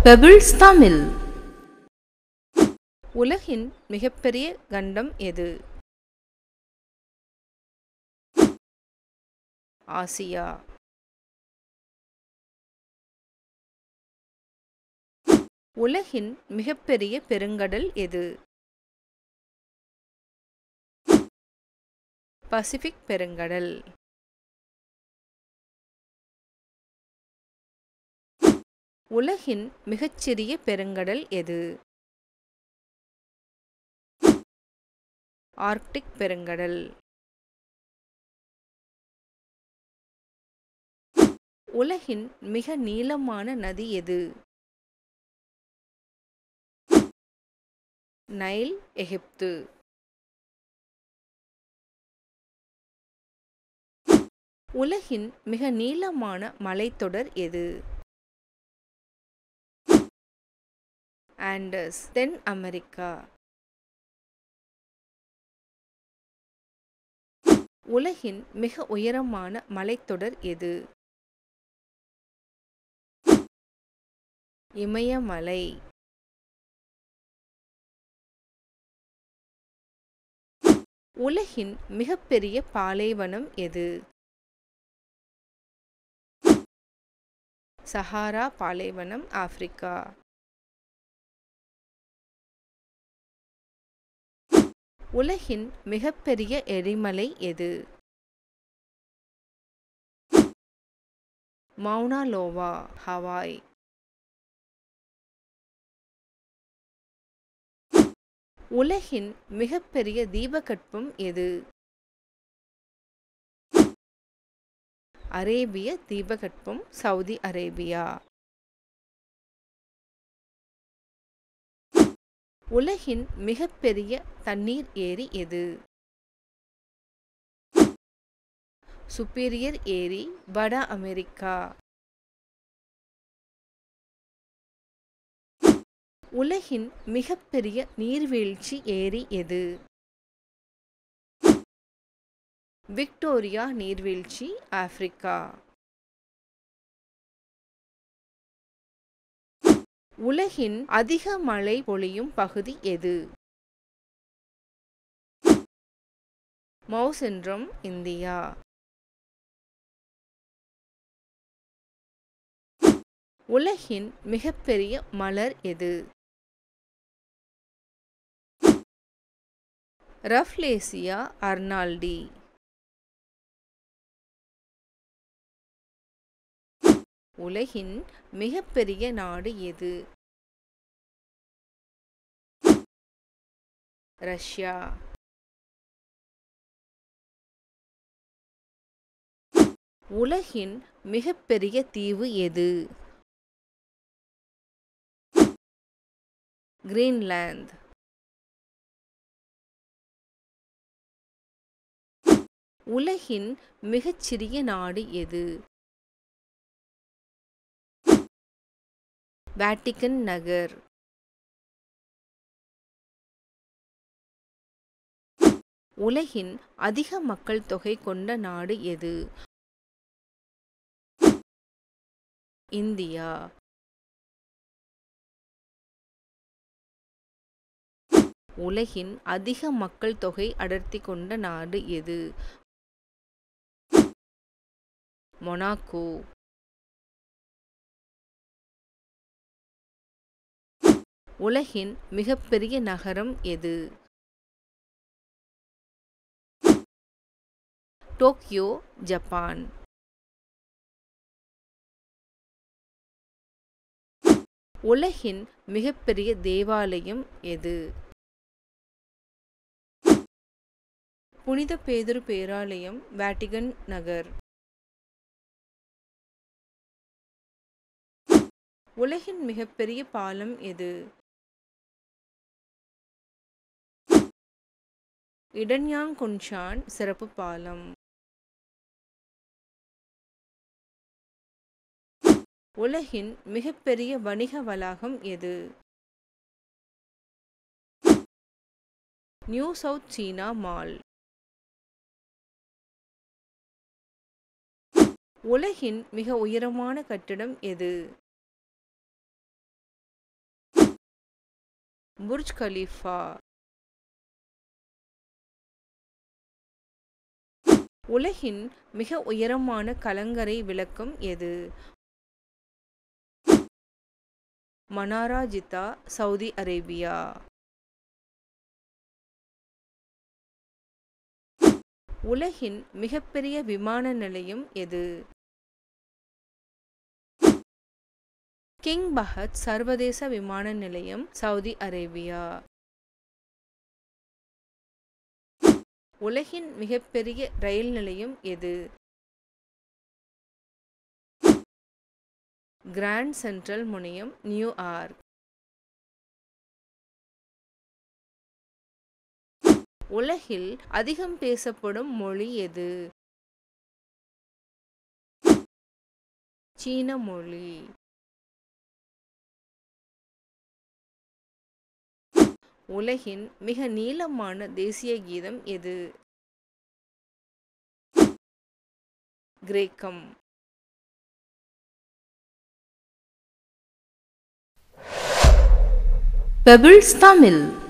pebbles Tamil உலகின் மிகப்பெரிய கண்டம் எது ஆசியா உலகின் மிகப்பெரிய பெருங்கடல் எது பசிபிக் பெருங்கடல் உலகின் மிகச்சிறிய பெருங்கடல் எது ஆர்க்டிக் பெருங்கடல் உலகின் மிக நீளமான நதி எது நைல் எகிப்து உலகின் மிக நீளமான மலைத்தொடர் எது ஆண்டஸ் தென் அமெரிக்கா உலகின் மிக உயரமான மலைத்தொடர் எது இமயமலை உலகின் மிகப்பெரிய பாலைவனம் எது சஹாரா பாலைவனம் ஆப்பிரிக்கா உலகின் மிகப்பெரிய எரிமலை எது மௌனா லோவா ஹவாய் உலகின் மிகப்பெரிய தீபகற்பம் எது அரேபிய தீபகற்பம் சவுதி அரேபியா உலகின் மிகப்பெரிய தண்ணீர் ஏரி எது சுப்பீரியர் ஏரி வட அமெரிக்கா உலகின் மிகப்பெரிய நீர்வீழ்ச்சி ஏரி எது விக்டோரியா நீர்வீழ்ச்சி ஆப்பிரிக்கா உலகின் அதிக மழை பொழியும் பகுதி எது மௌசென்றம் இந்தியா உலகின் மிகப்பெரிய மலர் எது ரஃப்லேசியா அர்னால்டி உலகின் மிகப்பெரிய நாடு எது ரஷ்யா உலகின் மிகப்பெரிய தீவு எது கிரீன்லாந்து உலகின் மிகச்சிறிய நாடு எது வேட்டிக்கன் நகர் உலகின் அதிக மக்கள் தொகை கொண்ட நாடு எது இந்தியா உலகின் அதிக மக்கள் தொகை அடர்த்தி கொண்ட நாடு எது மொனாக்கோ உலகின் மிகப்பெரிய நகரம் எது டோக்கியோ ஜப்பான் உலகின் மிகப்பெரிய தேவாலயம் எது புனித பேதுரு பேராலயம் வேட்டிகன் நகர் உலகின் மிகப்பெரிய பாலம் எது இடன்யாங் குன்ஷான் சிறப்பு பாலம் உலகின் மிகப்பெரிய வணிக வளாகம் எது நியூ சவுத் சீனா மால் உலகின் மிக உயரமான கட்டிடம் எது புர்ஜ் கலீஃபா உலகின் மிக உயரமான கலங்கரை விளக்கம் எது மனாரா ஜித்தா சவுதி அரேபியா உலகின் மிகப்பெரிய விமான நிலையம் எது கிங் பஹத் சர்வதேச விமான நிலையம் சவுதி அரேபியா உலகின் மிகப்பெரிய ரயில் நிலையம் எது கிராண்ட் சென்ட்ரல் முனையம் நியூயார்க் உலகில் அதிகம் பேசப்படும் மொழி எது சீன மொழி உலகின் மிக நீளமான தேசிய கீதம் எது கிரேக்கம் பெபிள்ஸ் தமிழ்